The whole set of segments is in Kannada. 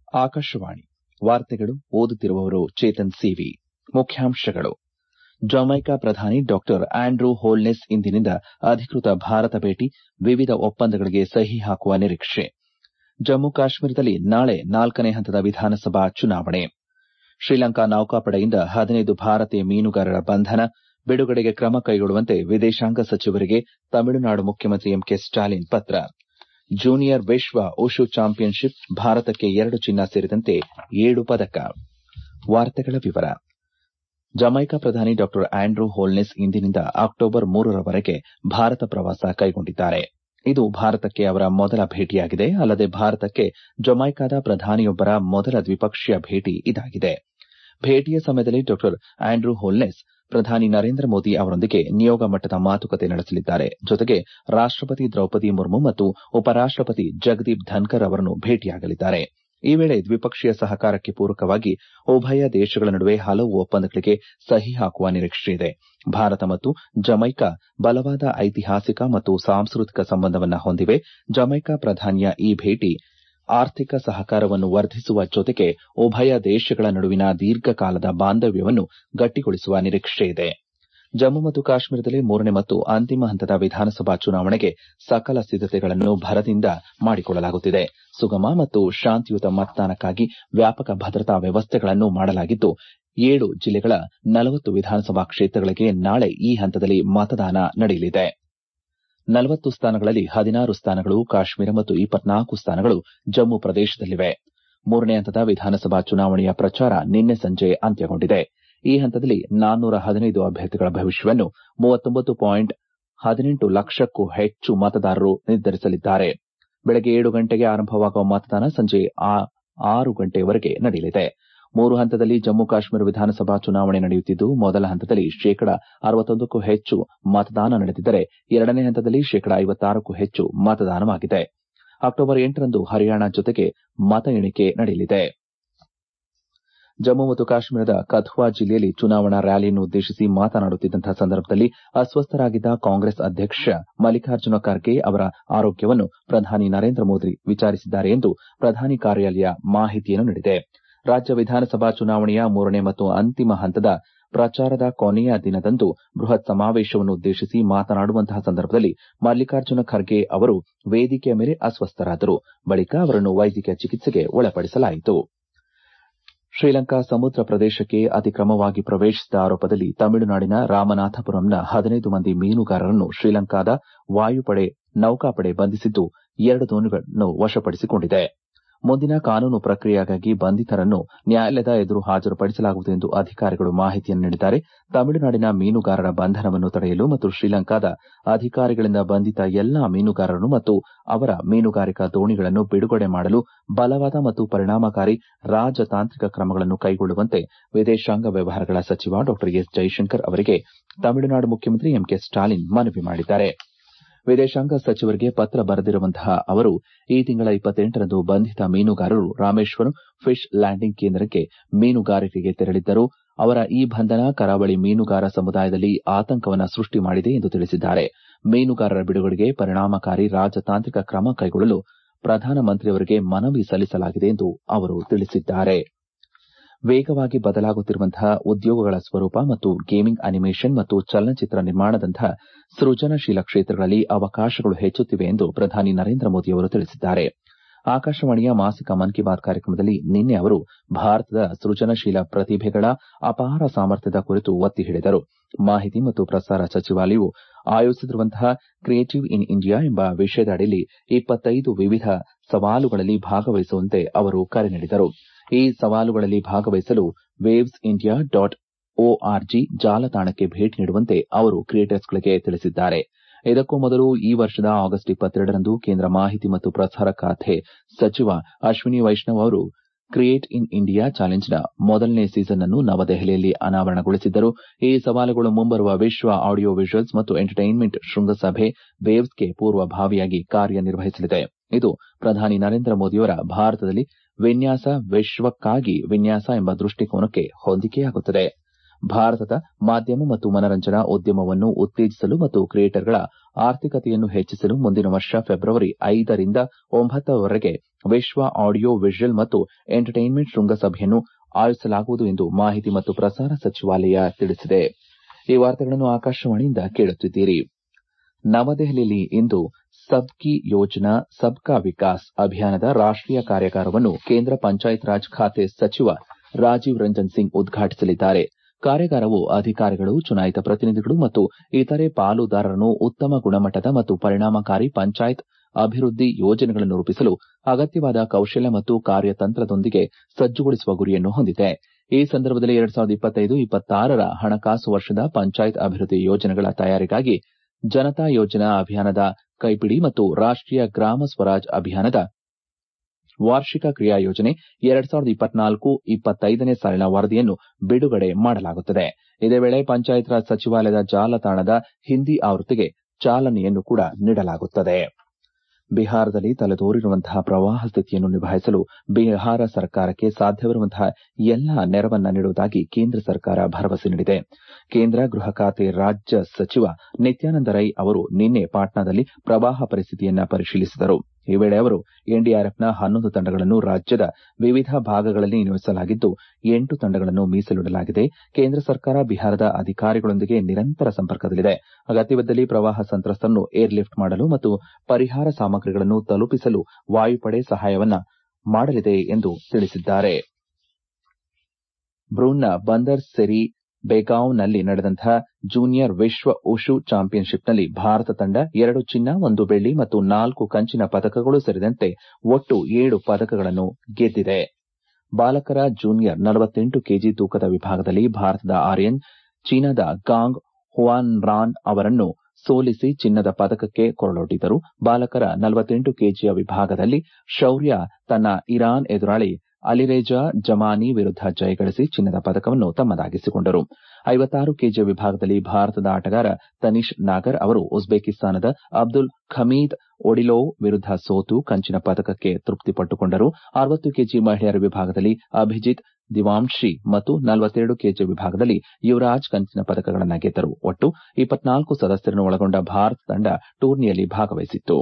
ಆಕಾಶವಾಣಿ ವಾರ್ತೆಗಳು ಓದುತ್ತಿರುವವರು ಚೇತನ್ ಸಿವಿ ಮುಖ್ಯಾಂಶಗಳು ಜಮೈಕಾ ಪ್ರಧಾನಿ ಡಾ ಆಂಡ್ರೂ ಹೋಲ್ನೆಸ್ ಇಂದಿನಿಂದ ಅಧಿಕೃತ ಭಾರತ ಭೇಟಿ ವಿವಿಧ ಒಪ್ಪಂದಗಳಿಗೆ ಸಹಿ ಹಾಕುವ ನಿರೀಕ್ಷೆ ಜಮ್ಮು ಕಾಶ್ಮೀರದಲ್ಲಿ ನಾಳೆ ನಾಲ್ಕನೇ ಹಂತದ ವಿಧಾನಸಭಾ ಚುನಾವಣೆ ಶ್ರೀಲಂಕಾ ನೌಕಾಪಡೆಯಿಂದ ಹದಿನೈದು ಭಾರತೀಯ ಮೀನುಗಾರರ ಬಂಧನ ಬಿಡುಗಡೆಗೆ ಕ್ರಮ ಕೈಗೊಳ್ಳುವಂತೆ ವಿದೇಶಾಂಗ ಸಚಿವರಿಗೆ ತಮಿಳುನಾಡು ಮುಖ್ಯಮಂತ್ರಿ ಎಂಕೆ ಸ್ಟಾಲಿನ್ ಪತ್ರ ಜೂನಿಯರ್ ವಿಶ್ವ ಉಷು ಚಾಂಪಿಯನ್ಶಿಪ್ ಭಾರತಕ್ಕೆ ಎರಡು ಚಿನ್ನ ಸೇರಿದಂತೆ ಏಳು ಪದಕ ಜಮೈಕಾ ಪ್ರಧಾನಿ ಡಾ ಆಂಡ್ರೂ ಹೋಲ್ನೆಸ್ ಇಂದಿನಿಂದ ಅಕ್ಟೋಬರ್ ಮೂರರವರೆಗೆ ಭಾರತ ಪ್ರವಾಸ ಕೈಗೊಂಡಿದ್ದಾರೆ ಇದು ಭಾರತಕ್ಕೆ ಅವರ ಮೊದಲ ಭೇಟಿಯಾಗಿದೆ ಅಲ್ಲದೆ ಭಾರತಕ್ಕೆ ಜಮೈಕಾದ ಪ್ರಧಾನಿಯೊಬ್ಬರ ಮೊದಲ ದ್ವಿಪಕ್ಷೀಯ ಭೇಟಿ ಇದಾಗಿದೆ ಭೇಟಿಯ ಸಮಯದಲ್ಲಿ ಡಾ ಆಂಡ್ರೂ ಹೋಲ್ನೆಸ್ ಪ್ರಧಾನಿ ನರೇಂದ್ರ ಮೋದಿ ಅವರೊಂದಿಗೆ ನಿಯೋಗ ಮಟ್ಟದ ಮಾತುಕತೆ ನಡೆಸಲಿದ್ದಾರೆ ಜೊತೆಗೆ ರಾಷ್ಟಪತಿ ದ್ರೌಪದಿ ಮುರ್ಮು ಮತ್ತು ಉಪರಾಷ್ಟಪತಿ ಜಗದೀಪ್ ಧನ್ಕರ್ ಅವರನ್ನು ಭೇಟಿಯಾಗಲಿದ್ದಾರೆ ಈ ವೇಳೆ ದ್ವಿಪಕ್ಷೀಯ ಸಹಕಾರಕ್ಕೆ ಪೂರಕವಾಗಿ ಉಭಯ ದೇಶಗಳ ನಡುವೆ ಹಲವು ಒಪ್ಪಂದಗಳಿಗೆ ಸಹಿ ಹಾಕುವ ನಿರೀಕ್ಷೆಯಿದೆ ಭಾರತ ಮತ್ತು ಜಮೈಕಾ ಬಲವಾದ ಐತಿಹಾಸಿಕ ಮತ್ತು ಸಾಂಸ್ಕೃತಿಕ ಸಂಬಂಧವನ್ನು ಹೊಂದಿವೆ ಜಮೈಕಾ ಪ್ರಧಾನಿಯ ಈ ಭೇಟಿ ಆರ್ಥಿಕ ಸಹಕಾರವನ್ನು ವರ್ಧಿಸುವ ಜೊತೆಗೆ ಉಭಯ ದೇಶಗಳ ನಡುವಿನ ದೀರ್ಘಕಾಲದ ಬಾಂಧವ್ಯವನ್ನು ಗಟ್ಟಿಗೊಳಿಸುವ ನಿರೀಕ್ಷೆಯಿದೆ ಜಮ್ಮು ಮತ್ತು ಕಾಶ್ಮೀರದಲ್ಲಿ ಮೂರನೇ ಮತ್ತು ಅಂತಿಮ ಹಂತದ ವಿಧಾನಸಭಾ ಚುನಾವಣೆಗೆ ಸಕಲ ಸಿದ್ದತೆಗಳನ್ನು ಭರದಿಂದ ಮಾಡಿಕೊಳ್ಳಲಾಗುತ್ತಿದೆ ಸುಗಮ ಮತ್ತು ಶಾಂತಿಯುತ ಮತದಾನಕ್ಕಾಗಿ ವ್ಯಾಪಕ ಭದ್ರತಾ ವ್ಯವಸ್ಥೆಗಳನ್ನು ಮಾಡಲಾಗಿದ್ದು ಏಳು ಜಿಲ್ಲೆಗಳ ನಲವತ್ತು ವಿಧಾನಸಭಾ ಕ್ಷೇತ್ರಗಳಿಗೆ ನಾಳೆ ಈ ಹಂತದಲ್ಲಿ ಮತದಾನ ನಡೆಯಲಿದೆ ನಲವತ್ತು ಸ್ಥಾನಗಳಲ್ಲಿ ಹದಿನಾರು ಸ್ಥಾನಗಳು ಕಾಶ್ಮೀರ ಮತ್ತು ಇಪ್ಪತ್ನಾಲ್ಕು ಸ್ಥಾನಗಳು ಜಮ್ಮು ಪ್ರದೇಶದಲ್ಲಿವೆ ಮೂರನೇ ಹಂತದ ವಿಧಾನಸಭಾ ಚುನಾವಣೆಯ ಪ್ರಚಾರ ನಿನ್ನೆ ಸಂಜೆ ಅಂತ್ಯಗೊಂಡಿದೆ ಈ ಹಂತದಲ್ಲಿ ನಾನ್ನೂರ ಹದಿನೈದು ಅಭ್ಯರ್ಥಿಗಳ ಭವಿಷ್ಯವನ್ನು ಮೂವತ್ತೊಂಬತ್ತು ಪಾಯಿಂಟ್ ಹದಿನೆಂಟು ಲಕ್ಷಕ್ಕೂ ಹೆಚ್ಚು ಮತದಾರರು ನಿರ್ಧರಿಸಲಿದ್ದಾರೆ ಬೆಳಗ್ಗೆ ಏಳು ಗಂಟೆಗೆ ಆರಂಭವಾಗುವ ಮತದಾನ ಸಂಜೆ ಆರು ಗಂಟೆಯವರೆಗೆ ನಡೆಯಲಿದೆ ಮೂರು ಹಂತದಲ್ಲಿ ಜಮ್ಮು ಕಾಶ್ಮೀರ ವಿಧಾನಸಭಾ ಚುನಾವಣೆ ನಡೆಯುತ್ತಿದ್ದು ಮೊದಲ ಹಂತದಲ್ಲಿ ಶೇಕಡ ಅರವತ್ತೊಂದಕ್ಕೂ ಹೆಚ್ಚು ಮತದಾನ ನಡೆದಿದ್ದರೆ ಎರಡನೇ ಹಂತದಲ್ಲಿ ಶೇಕಡ ಐವತ್ತಾರಕ್ಕೂ ಹೆಚ್ಚು ಮತದಾನವಾಗಿದೆ ಅಕ್ಟೋಬರ್ ಎಂಟರಂದು ಹರಿಯಾಣ ಜೊತೆಗೆ ಮತ ಎಣಿಕೆ ನಡೆಯಲಿದೆ ಜಮ್ಮು ಮತ್ತು ಕಾಶ್ಮೀರದ ಕಥುವಾ ಜಿಲ್ಲೆಯಲ್ಲಿ ಚುನಾವಣಾ ರ್ಯಾಲಿಯನ್ನು ಉದ್ದೇಶಿಸಿ ಮಾತನಾಡುತ್ತಿದ್ದಂತಹ ಸಂದರ್ಭದಲ್ಲಿ ಅಸ್ವಸ್ಥರಾಗಿದ್ದ ಕಾಂಗ್ರೆಸ್ ಅಧ್ಯಕ್ಷ ಮಲ್ಲಿಕಾರ್ಜುನ ಖರ್ಗೆ ಅವರ ಆರೋಗ್ಯವನ್ನು ಪ್ರಧಾನಿ ನರೇಂದ್ರ ಮೋದಿ ವಿಚಾರಿಸಿದ್ದಾರೆ ಎಂದು ಪ್ರಧಾನಿ ಕಾರ್ಯಾಲಯ ಮಾಹಿತಿಯನ್ನು ನೀಡಿದೆ ರಾಜ್ಯ ವಿಧಾನಸಭಾ ಚುನಾವಣೆಯ ಮೂರನೇ ಮತ್ತು ಅಂತಿಮ ಹಂತದ ಪ್ರಚಾರದ ಕೊನೆಯ ದಿನದಂದು ಬೃಹತ್ ಸಮಾವೇಶವನ್ನು ಉದ್ದೇಶಿಸಿ ಮಾತನಾಡುವಂತಹ ಸಂದರ್ಭದಲ್ಲಿ ಮಲ್ಲಿಕಾರ್ಜುನ ಖರ್ಗೆ ಅವರು ವೇದಿಕೆಯ ಮೇಲೆ ಅಸ್ವಸ್ಥರಾದರು ಬಳಿಕ ಅವರನ್ನು ವೈದ್ಯಕೀಯ ಚಿಕಿತ್ಸೆಗೆ ಒಳಪಡಿಸಲಾಯಿತು ಶ್ರೀಲಂಕಾ ಸಮುದ್ರ ಪ್ರದೇಶಕ್ಕೆ ಅತಿಕ್ರಮವಾಗಿ ಪ್ರವೇಶಿಸಿದ ಆರೋಪದಲ್ಲಿ ತಮಿಳುನಾಡಿನ ರಾಮನಾಥಪುರಂನ ಹದಿನೈದು ಮಂದಿ ಮೀನುಗಾರರನ್ನು ಶ್ರೀಲಂಕಾದ ವಾಯುಪಡೆ ನೌಕಾಪಡೆ ಬಂಧಿಸಿದ್ದು ಎರಡು ದೋಣಿಗಳನ್ನು ವಶಪಡಿಸಿಕೊಂಡಿದೆ ಮುಂದಿನ ಕಾನೂನು ಪ್ರಕ್ರಿಯೆಗಾಗಿ ಬಂಧಿತರನ್ನು ನ್ಯಾಯಾಲಯದ ಎದುರು ಹಾಜರುಪಡಿಸಲಾಗುವುದು ಎಂದು ಅಧಿಕಾರಿಗಳು ಮಾಹಿತಿಯನ್ನು ನೀಡಿದ್ದಾರೆ ತಮಿಳುನಾಡಿನ ಮೀನುಗಾರರ ಬಂಧನವನ್ನು ತಡೆಯಲು ಮತ್ತು ಶ್ರೀಲಂಕಾದ ಅಧಿಕಾರಿಗಳಿಂದ ಬಂಧಿತ ಎಲ್ಲಾ ಮೀನುಗಾರರನ್ನು ಮತ್ತು ಅವರ ಮೀನುಗಾರಿಕಾ ದೋಣಿಗಳನ್ನು ಬಿಡುಗಡೆ ಮಾಡಲು ಬಲವಾದ ಮತ್ತು ಪರಿಣಾಮಕಾರಿ ರಾಜತಾಂತ್ರಿಕ ಕ್ರಮಗಳನ್ನು ಕೈಗೊಳ್ಳುವಂತೆ ವಿದೇಶಾಂಗ ವ್ಯವಹಾರಗಳ ಸಚಿವ ಡಾ ಎಸ್ ಜೈಶಂಕರ್ ಅವರಿಗೆ ತಮಿಳುನಾಡು ಮುಖ್ಯಮಂತ್ರಿ ಎಂಕೆ ಸ್ಟಾಲಿನ್ ಮನವಿ ಮಾಡಿದ್ದಾರೆ ವಿದೇಶಾಂಗ ಸಚಿವರಿಗೆ ಪತ್ರ ಬರೆದಿರುವಂತಹ ಅವರು ಈ ತಿಂಗಳ ಇಪ್ಪತ್ತೆಂಟರಂದು ಬಂಧಿತ ಮೀನುಗಾರರು ರಾಮೇಶ್ವರಂ ಫಿಶ್ ಲ್ಯಾಂಡಿಂಗ್ ಕೇಂದ್ರಕ್ಕೆ ಮೀನುಗಾರಿಕೆಗೆ ತೆರಳಿದ್ದರು ಅವರ ಈ ಬಂಧನ ಕರಾವಳಿ ಮೀನುಗಾರ ಸಮುದಾಯದಲ್ಲಿ ಆತಂಕವನ್ನು ಸೃಷ್ಟಿ ಮಾಡಿದೆ ಎಂದು ತಿಳಿಸಿದ್ದಾರೆ ಮೀನುಗಾರರ ಬಿಡುಗಡೆಗೆ ಪರಿಣಾಮಕಾರಿ ರಾಜತಾಂತ್ರಿಕ ಕ್ರಮ ಕೈಗೊಳ್ಳಲು ಪ್ರಧಾನಮಂತ್ರಿಯವರಿಗೆ ಮನವಿ ಸಲ್ಲಿಸಲಾಗಿದೆ ಎಂದು ಅವರು ತಿಳಿಸಿದ್ದಾರೆ ವೇಗವಾಗಿ ಬದಲಾಗುತ್ತಿರುವಂತಹ ಉದ್ಯೋಗಗಳ ಸ್ವರೂಪ ಮತ್ತು ಗೇಮಿಂಗ್ ಅನಿಮೇಷನ್ ಮತ್ತು ಚಲನಚಿತ್ರ ನಿರ್ಮಾಣದಂತಹ ಸೃಜನಶೀಲ ಕ್ಷೇತ್ರಗಳಲ್ಲಿ ಅವಕಾಶಗಳು ಹೆಚ್ಚುತ್ತಿವೆ ಎಂದು ಪ್ರಧಾನಿ ನರೇಂದ್ರ ಮೋದಿ ಅವರು ತಿಳಿಸಿದ್ದಾರೆ ಆಕಾಶವಾಣಿಯ ಮಾಸಿಕ ಮನ್ ಕಿ ಬಾತ್ ಕಾರ್ಯಕ್ರಮದಲ್ಲಿ ನಿನ್ನೆ ಅವರು ಭಾರತದ ಸೃಜನಶೀಲ ಪ್ರತಿಭೆಗಳ ಅಪಾರ ಸಾಮರ್ಥ್ಯದ ಕುರಿತು ಒತ್ತಿ ಹೇಳಿದರು ಮಾಹಿತಿ ಮತ್ತು ಪ್ರಸಾರ ಸಚಿವಾಲಯವು ಆಯೋಜಿಸಿರುವಂತಹ ಕ್ರಿಯೇಟಿವ್ ಇನ್ ಇಂಡಿಯಾ ಎಂಬ ವಿಷಯದ ಅಡಿಯಲ್ಲಿ ಇಪ್ಪತ್ತೈದು ವಿವಿಧ ಸವಾಲುಗಳಲ್ಲಿ ಭಾಗವಹಿಸುವಂತೆ ಅವರು ಕರೆ ನೀಡಿದರು ಈ ಸವಾಲುಗಳಲ್ಲಿ ಭಾಗವಹಿಸಲು ವೇವ್ಸ್ ಇಂಡಿಯಾ ಡಾಟ್ ಒಆರ್ಜಿ ಜಾಲತಾಣಕ್ಕೆ ಭೇಟಿ ನೀಡುವಂತೆ ಅವರು ಕ್ರಿಯೇಟರ್ಸ್ಗಳಿಗೆ ತಿಳಿಸಿದ್ದಾರೆ ಇದಕ್ಕೂ ಮೊದಲು ಈ ವರ್ಷದ ಆಗಸ್ಟ್ ಇಪ್ಪತ್ತೆರಡರಂದು ಕೇಂದ್ರ ಮಾಹಿತಿ ಮತ್ತು ಪ್ರಸಾರ ಖಾತೆ ಸಚಿವ ಅಶ್ವಿನಿ ವೈಷ್ಣವ್ ಅವರು ಕ್ರಿಯೇಟ್ ಇನ್ ಇಂಡಿಯಾ ಚಾಲೆಂಜ್ನ ಮೊದಲನೇ ಸೀಸನ್ ಅನ್ನು ನವದೆಹಲಿಯಲ್ಲಿ ಅನಾವರಣಗೊಳಿಸಿದ್ದರು ಈ ಸವಾಲುಗಳು ಮುಂಬರುವ ವಿಶ್ವ ಆಡಿಯೋ ವಿಜುವಲ್ಸ್ ಮತ್ತು ಎಂಟರ್ಟೈನ್ಮೆಂಟ್ ಶೃಂಗಸಭೆ ವೇವ್ಸ್ಗೆ ಪೂರ್ವಭಾವಿಯಾಗಿ ಕಾರ್ಯನಿರ್ವಹಿಸಲಿದೆ ಇದು ಪ್ರಧಾನಿ ನರೇಂದ್ರ ಮೋದಿಯವರ ಭಾರತದಲ್ಲಿ ವಿನ್ಯಾಸ ವಿಶ್ವಕ್ಕಾಗಿ ವಿನ್ಯಾಸ ಎಂಬ ದೃಷ್ಟಿಕೋನಕ್ಕೆ ಹೊಂದಿಕೆಯಾಗುತ್ತದೆ ಭಾರತದ ಮಾಧ್ಯಮ ಮತ್ತು ಮನರಂಜನಾ ಉದ್ಯಮವನ್ನು ಉತ್ತೇಜಿಸಲು ಮತ್ತು ಕ್ರಿಯೇಟರ್ಗಳ ಆರ್ಥಿಕತೆಯನ್ನು ಹೆಚ್ಚಿಸಲು ಮುಂದಿನ ವರ್ಷ ಫೆಬ್ರವರಿ ಐದರಿಂದ ಒಂಬತ್ತರವರೆಗೆ ವಿಶ್ವ ಆಡಿಯೋ ವಿಷುಯಲ್ ಮತ್ತು ಎಂಟರ್ಟೈನ್ಮೆಂಟ್ ಶೃಂಗಸಭೆಯನ್ನು ಆಯೋಜಿಸಲಾಗುವುದು ಎಂದು ಮಾಹಿತಿ ಮತ್ತು ಪ್ರಸಾರ ಸಚಿವಾಲಯ ತಿಳಿಸಿದೆ ಈ ವಾರ್ತೆಗಳನ್ನು ಆಕಾಶವಾಣಿಯಿಂದ ಕೇಳುತ್ತಿದ್ದೀರಿ ನವದೆಹಲಿಯಲ್ಲಿ ಇಂದು ಸಬ್ ಕಿ ಯೋಜನಾ ಸಬ್ ಕಾ ವಿಕಾಸ್ ಅಭಿಯಾನದ ರಾಷ್ಟೀಯ ಕಾರ್ಯಾಗಾರವನ್ನು ಕೇಂದ್ರ ಪಂಚಾಯತ್ ರಾಜ್ ಖಾತೆ ಸಚಿವ ರಾಜೀವ್ ರಂಜನ್ ಸಿಂಗ್ ಉದ್ಘಾಟಿಸಲಿದ್ದಾರೆ ಕಾರ್ಯಾಗಾರವು ಅಧಿಕಾರಿಗಳು ಚುನಾಯಿತ ಪ್ರತಿನಿಧಿಗಳು ಮತ್ತು ಇತರೆ ಪಾಲುದಾರರನ್ನು ಉತ್ತಮ ಗುಣಮಟ್ಟದ ಮತ್ತು ಪರಿಣಾಮಕಾರಿ ಪಂಚಾಯತ್ ಅಭಿವೃದ್ಧಿ ಯೋಜನೆಗಳನ್ನು ರೂಪಿಸಲು ಅಗತ್ಯವಾದ ಕೌಶಲ್ಯ ಮತ್ತು ಕಾರ್ಯತಂತ್ರದೊಂದಿಗೆ ಸಜ್ಜುಗೊಳಿಸುವ ಗುರಿಯನ್ನು ಹೊಂದಿದೆ ಈ ಸಂದರ್ಭದಲ್ಲಿ ಎರಡ್ ಸಾವಿರದ ಇಪ್ಪತ್ತೈದು ಇಪ್ಪತ್ತಾರರ ಹಣಕಾಸು ವರ್ಷದ ಪಂಚಾಯತ್ ಅಭಿವೃದ್ಧಿ ಯೋಜನೆಗಳ ತಯಾರಿಗಾಗಿ ಜನತಾ ಯೋಜನಾ ಅಭಿಯಾನದ ಕೈಪಿಡಿ ಮತ್ತು ರಾಷ್ಟೀಯ ಗ್ರಾಮ ಸ್ವರಾಜ್ ಅಭಿಯಾನದ ವಾರ್ಷಿಕ ಕ್ರಿಯಾ ಯೋಜನೆ ಎರಡ್ ಸಾವಿರದ ಇಪ್ಪತ್ನಾಲ್ಕು ಇಪ್ಪತ್ತೈದನೇ ಸಾಲಿನ ವರದಿಯನ್ನು ಬಿಡುಗಡೆ ಮಾಡಲಾಗುತ್ತದೆ ಇದೇ ವೇಳೆ ಪಂಚಾಯತ್ ರಾಜ್ ಸಚಿವಾಲಯದ ಜಾಲತಾಣದ ಹಿಂದಿ ಆವೃತ್ತಿಗೆ ಚಾಲನೆಯನ್ನು ಕೂಡ ನೀಡಲಾಗುತ್ತದೆ ಬಿಹಾರದಲ್ಲಿ ತಲೆದೋರಿರುವಂತಹ ಪ್ರವಾಹ ಸ್ಥಿತಿಯನ್ನು ನಿಭಾಯಿಸಲು ಬಿಹಾರ ಸರ್ಕಾರಕ್ಕೆ ಸಾಧ್ಯವಿರುವಂತಹ ಎಲ್ಲಾ ನೆರವನ್ನ ನೀಡುವುದಾಗಿ ಕೇಂದ್ರ ಸರ್ಕಾರ ಭರವಸೆ ನೀಡಿದೆ ಕೇಂದ್ರ ಗೃಹ ಖಾತೆ ರಾಜ್ಯ ಸಚಿವ ನಿತ್ಯಾನಂದ ರೈ ಅವರು ನಿನ್ನೆ ಪಾಟ್ನಾದಲ್ಲಿ ಪ್ರವಾಹ ಪರಿಸ್ಥಿತಿಯನ್ನ ಪರಿಶೀಲಿಸಿದರು ಈ ವೇಳೆ ಅವರು ಎನ್ಡಿಆರ್ಎಫ್ನ ಹನ್ನೊಂದು ತಂಡಗಳನ್ನು ರಾಜ್ಯದ ವಿವಿಧ ಭಾಗಗಳಲ್ಲಿ ನಿಯೋಜಿಸಲಾಗಿದ್ದು ಎಂಟು ತಂಡಗಳನ್ನು ಮೀಸಲಿಡಲಾಗಿದೆ ಕೇಂದ್ರ ಸರ್ಕಾರ ಬಿಹಾರದ ಅಧಿಕಾರಿಗಳೊಂದಿಗೆ ನಿರಂತರ ಸಂಪರ್ಕದಲ್ಲಿದೆ ಅಗತ್ಯವಿದ್ದಲ್ಲಿ ಪ್ರವಾಹ ಸಂತ್ರಸ್ತರನ್ನು ಏರ್ಲಿಫ್ಟ್ ಮಾಡಲು ಮತ್ತು ಪರಿಹಾರ ಸಾಮಗ್ರಿಗಳನ್ನು ತಲುಪಿಸಲು ವಾಯುಪಡೆ ಸಹಾಯವನ್ನ ಮಾಡಲಿದೆ ಎಂದು ತಿಳಿಸಿದ್ದಾರೆ ಬ್ರೂನ್ನ ಬಂದರ್ ಸೆರಿ ಬೆಗಾವ್ನಲ್ಲಿ ನಡೆದಂತಹ ಜೂನಿಯರ್ ವಿಶ್ವ ಉಷು ಚಾಂಪಿಯನ್ಶಿಪ್ನಲ್ಲಿ ಭಾರತ ತಂಡ ಎರಡು ಚಿನ್ನ ಒಂದು ಬೆಳ್ಳಿ ಮತ್ತು ನಾಲ್ಕು ಕಂಚಿನ ಪದಕಗಳು ಸೇರಿದಂತೆ ಒಟ್ಟು ಏಳು ಪದಕಗಳನ್ನು ಗೆದ್ದಿದೆ ಬಾಲಕರ ಜೂನಿಯರ್ ನಲವತ್ತೆಂಟು ಕೆಜಿ ತೂಕದ ವಿಭಾಗದಲ್ಲಿ ಭಾರತದ ಆರ್ಯನ್ ಚೀನಾದ ಗಾಂಗ್ ಹುವಾನ್ರಾನ್ ಅವರನ್ನು ಸೋಲಿಸಿ ಚಿನ್ನದ ಪದಕಕ್ಕೆ ಕೊರಳೊಡ್ಡಿದರು ಬಾಲಕರ ನಲವತ್ತೆಂಟು ಕೆಜಿಯ ವಿಭಾಗದಲ್ಲಿ ಶೌರ್ಯ ತನ್ನ ಇರಾನ್ ಎದುರಾಳಿ ಅಲಿರೇಜಾ ಜಮಾನಿ ವಿರುದ್ಧ ಜಯಗಳಿಸಿ ಚಿನ್ನದ ಪದಕವನ್ನು ತಮ್ಮದಾಗಿಸಿಕೊಂಡರು ಐವತ್ತಾರು ಕೆಜಿಯ ವಿಭಾಗದಲ್ಲಿ ಭಾರತದ ಆಟಗಾರ ತನಿಷ್ ನಾಗರ್ ಅವರು ಉಜ್ಬೇಕಿಸ್ತಾನದ ಅಬ್ದುಲ್ ಖಮೀದ್ ಒಡಿಲೋವ್ ವಿರುದ್ಧ ಸೋತು ಕಂಚಿನ ಪದಕಕ್ಕೆ ತೃಪ್ತಿಪಟ್ಟುಕೊಂಡರು ಅರವತ್ತು ಕೆಜಿ ಮಹಿಳೆಯರ ವಿಭಾಗದಲ್ಲಿ ಅಭಿಜಿತ್ ದಿವಾಂಶಿ ಮತ್ತು ನಲವತ್ತೆರಡು ಕೆಜಿ ವಿಭಾಗದಲ್ಲಿ ಯುವರಾಜ್ ಕಂಚಿನ ಪದಕಗಳನ್ನು ಗೆದ್ದರು ಒಟ್ಟು ಇಪ್ಪತ್ನಾಲ್ಕು ಸದಸ್ಯರನ್ನು ಒಳಗೊಂಡ ಭಾರತ ತಂಡ ಟೂರ್ನಿಯಲ್ಲಿ ಭಾಗವಹಿಸಿತ್ತು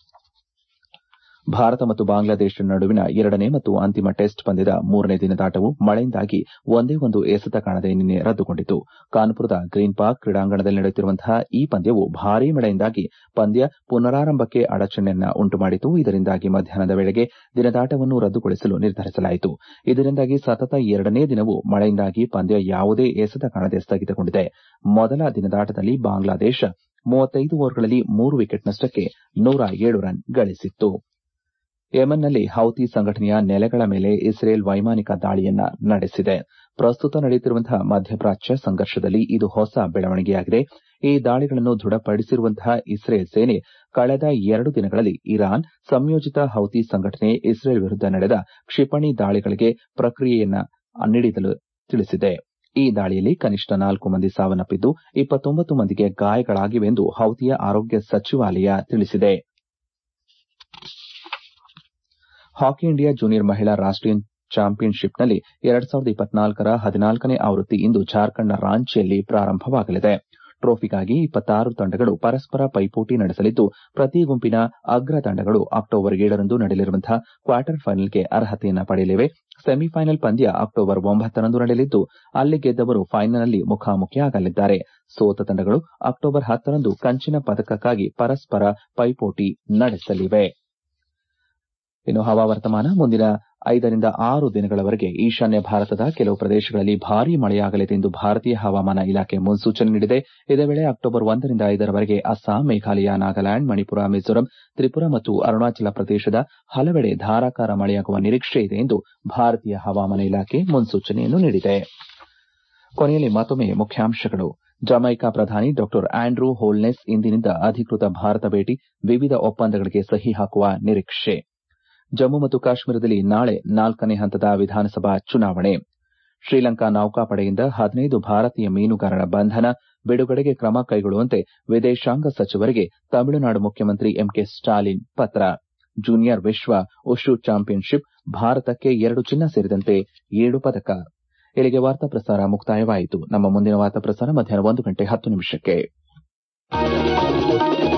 ಭಾರತ ಮತ್ತು ಬಾಂಗ್ಲಾದೇಶ ನಡುವಿನ ಎರಡನೇ ಮತ್ತು ಅಂತಿಮ ಟೆಸ್ಟ್ ಪಂದ್ಯದ ಮೂರನೇ ದಿನದಾಟವು ಮಳೆಯಿಂದಾಗಿ ಒಂದೇ ಒಂದು ಎಸೆತ ಕಾಣದೆ ನಿನ್ನೆ ರದ್ದುಗೊಂಡಿತು ಕಾನ್ಪುರದ ಗ್ರೀನ್ ಪಾರ್ಕ್ ಕ್ರೀಡಾಂಗಣದಲ್ಲಿ ನಡೆಯುತ್ತಿರುವಂತಹ ಈ ಪಂದ್ಯವು ಭಾರೀ ಮಳೆಯಿಂದಾಗಿ ಪಂದ್ಯ ಪುನರಾರಂಭಕ್ಕೆ ಅಡಚಣೆಯನ್ನ ಉಂಟುಮಾಡಿತು ಇದರಿಂದಾಗಿ ಮಧ್ಯಾಹ್ನದ ವೇಳೆಗೆ ದಿನದಾಟವನ್ನು ರದ್ದುಗೊಳಿಸಲು ನಿರ್ಧರಿಸಲಾಯಿತು ಇದರಿಂದಾಗಿ ಸತತ ಎರಡನೇ ದಿನವೂ ಮಳೆಯಿಂದಾಗಿ ಪಂದ್ಯ ಯಾವುದೇ ಎಸೆತ ಕಾಣದೆ ಸ್ಥಗಿತಗೊಂಡಿದೆ ಮೊದಲ ದಿನದಾಟದಲ್ಲಿ ಬಾಂಗ್ಲಾದೇಶ ಮೂವತ್ತೈದು ಓವರ್ಗಳಲ್ಲಿ ಮೂರು ವಿಕೆಟ್ ನಷ್ಟಕ್ಕೆ ನೂರ ಏಳು ರನ್ ಗಳಿಸಿತ್ತು ಯೆಮನ್ನಲ್ಲಿ ಹೌತಿ ಸಂಘಟನೆಯ ನೆಲೆಗಳ ಮೇಲೆ ಇಸ್ರೇಲ್ ವೈಮಾನಿಕ ದಾಳಿಯನ್ನ ನಡೆಸಿದೆ ಪ್ರಸ್ತುತ ನಡೆಯುತ್ತಿರುವಂತಹ ಮಧ್ಯಪ್ರಾಚ್ಯ ಸಂಘರ್ಷದಲ್ಲಿ ಇದು ಹೊಸ ಬೆಳವಣಿಗೆಯಾಗಿದೆ ಈ ದಾಳಿಗಳನ್ನು ದೃಢಪಡಿಸಿರುವಂತಹ ಇಸ್ರೇಲ್ ಸೇನೆ ಕಳೆದ ಎರಡು ದಿನಗಳಲ್ಲಿ ಇರಾನ್ ಸಂಯೋಜಿತ ಹೌತಿ ಸಂಘಟನೆ ಇಸ್ರೇಲ್ ವಿರುದ್ಧ ನಡೆದ ಕ್ಷಿಪಣಿ ದಾಳಿಗಳಿಗೆ ಪ್ರತಿಕ್ರಿಯೆಯನ್ನ ನೀಡಿದಲು ತಿಳಿಸಿದೆ ಈ ದಾಳಿಯಲ್ಲಿ ಕನಿಷ್ಠ ನಾಲ್ಕು ಮಂದಿ ಸಾವನ್ನಪ್ಪಿದ್ದು ಇಪ್ಪತ್ತೊಂಬತ್ತು ಮಂದಿಗೆ ಗಾಯಗಳಾಗಿವೆ ಎಂದು ಹೌತಿಯ ಆರೋಗ್ಯ ಸಚಿವಾಲಯ ತಿಳಿಸಿದೆ ಹಾಕಿ ಇಂಡಿಯಾ ಜೂನಿಯರ್ ಮಹಿಳಾ ರಾಷ್ಟೀಯ ಚಾಂಪಿಯನ್ಶಿಪ್ನಲ್ಲಿ ಎರಡ್ ಸಾವಿರದ ಇಪ್ಪತ್ನಾಲ್ಕರ ಹದಿನಾಲ್ಕನೇ ಆವೃತ್ತಿ ಇಂದು ಜಾರ್ಖಂಡ್ನ ರಾಂಚಿಯಲ್ಲಿ ಪ್ರಾರಂಭವಾಗಲಿದೆ ಟ್ರೋಫಿಗಾಗಿ ಇಪ್ಪತ್ತಾರು ತಂಡಗಳು ಪರಸ್ಪರ ಪೈಪೋಟಿ ನಡೆಸಲಿದ್ದು ಪ್ರತಿ ಗುಂಪಿನ ಅಗ್ರ ತಂಡಗಳು ಅಕ್ಟೋಬರ್ ಏಳರಂದು ನಡೆಯಲಿರುವಂತಹ ಕ್ವಾರ್ಟರ್ ಫೈನಲ್ಗೆ ಅರ್ಹತೆಯನ್ನ ಪಡೆಯಲಿವೆ ಸೆಮಿಫೈನಲ್ ಪಂದ್ಯ ಅಕ್ಟೋಬರ್ ಒಂಬತ್ತರಂದು ನಡೆಯಲಿದ್ದು ಅಲ್ಲಿ ಗೆದ್ದವರು ಫೈನಲ್ನಲ್ಲಿ ಮುಖಾಮುಖಿಯಾಗಲಿದ್ದಾರೆ ಸೋತ ತಂಡಗಳು ಅಕ್ಟೋಬರ್ ಹತ್ತರಂದು ಕಂಚಿನ ಪದಕಕ್ಕಾಗಿ ಪರಸ್ಪರ ಪೈಪೋಟಿ ನಡೆಸಲಿವೆ ಇನ್ನು ಹವಾವರ್ತಮಾನ ಮುಂದಿನ ಐದರಿಂದ ಆರು ದಿನಗಳವರೆಗೆ ಈಶಾನ್ಯ ಭಾರತದ ಕೆಲವು ಪ್ರದೇಶಗಳಲ್ಲಿ ಭಾರೀ ಮಳೆಯಾಗಲಿದೆ ಎಂದು ಭಾರತೀಯ ಹವಾಮಾನ ಇಲಾಖೆ ಮುನ್ಸೂಚನೆ ನೀಡಿದೆ ಇದೇ ವೇಳೆ ಅಕ್ಟೋಬರ್ ಒಂದರಿಂದ ಐದರವರೆಗೆ ಅಸ್ಸಾಂ ಮೇಘಾಲಯ ನಾಗಾಲ್ಯಾಂಡ್ ಮಣಿಪುರ ಮಿಜೋರಾಂ ತ್ರಿಪುರಾ ಮತ್ತು ಅರುಣಾಚಲ ಪ್ರದೇಶದ ಹಲವೆಡೆ ಧಾರಾಕಾರ ಮಳೆಯಾಗುವ ನಿರೀಕ್ಷೆ ಇದೆ ಎಂದು ಭಾರತೀಯ ಹವಾಮಾನ ಇಲಾಖೆ ಮುನ್ಸೂಚನೆಯನ್ನು ನೀಡಿದೆ ಕೊನೆಯಲ್ಲಿ ಮತ್ತೊಮ್ಮೆ ಮುಖ್ಯಾಂಶಗಳು ಜಮೈಕಾ ಪ್ರಧಾನಿ ಡಾ ಆಂಡ್ರೂ ಹೋಲ್ನೆಸ್ ಇಂದಿನಿಂದ ಅಧಿಕೃತ ಭಾರತ ಭೇಟಿ ವಿವಿಧ ಒಪ್ಪಂದಗಳಿಗೆ ಸಹಿ ಹಾಕುವ ನಿರೀಕ್ಷೆ ಜಮ್ಮು ಮತ್ತು ಕಾಶ್ಮೀರದಲ್ಲಿ ನಾಳೆ ನಾಲ್ಕನೇ ಹಂತದ ವಿಧಾನಸಭಾ ಚುನಾವಣೆ ಶ್ರೀಲಂಕಾ ನೌಕಾಪಡೆಯಿಂದ ಹದಿನೈದು ಭಾರತೀಯ ಮೀನುಗಾರರ ಬಂಧನ ಬಿಡುಗಡೆಗೆ ಕ್ರಮ ಕೈಗೊಳ್ಳುವಂತೆ ವಿದೇಶಾಂಗ ಸಚಿವರಿಗೆ ತಮಿಳುನಾಡು ಮುಖ್ಯಮಂತ್ರಿ ಎಂಕೆ ಸ್ಟಾಲಿನ್ ಪತ್ರ ಜೂನಿಯರ್ ವಿಶ್ವ ಉಷು ಚಾಂಪಿಯನ್ಶಿಪ್ ಭಾರತಕ್ಕೆ ಎರಡು ಚಿನ್ನ ಸೇರಿದಂತೆ ಏಳು ಪದಕ ಇಲ್ಲಿಗೆ ವಾರ್ತಾ ಪ್ರಸಾರ ಮುಕ್ತಾಯವಾಯಿತು ನಮ್ಮ ಮುಂದಿನ ವಾರ್ತಾ ಪ್ರಸಾರ ಮಧ್ಯಾಹ್ನ ಒಂದು ಗಂಟೆ ಹತ್ತು ನಿಮಿಷಕ್ಕೆ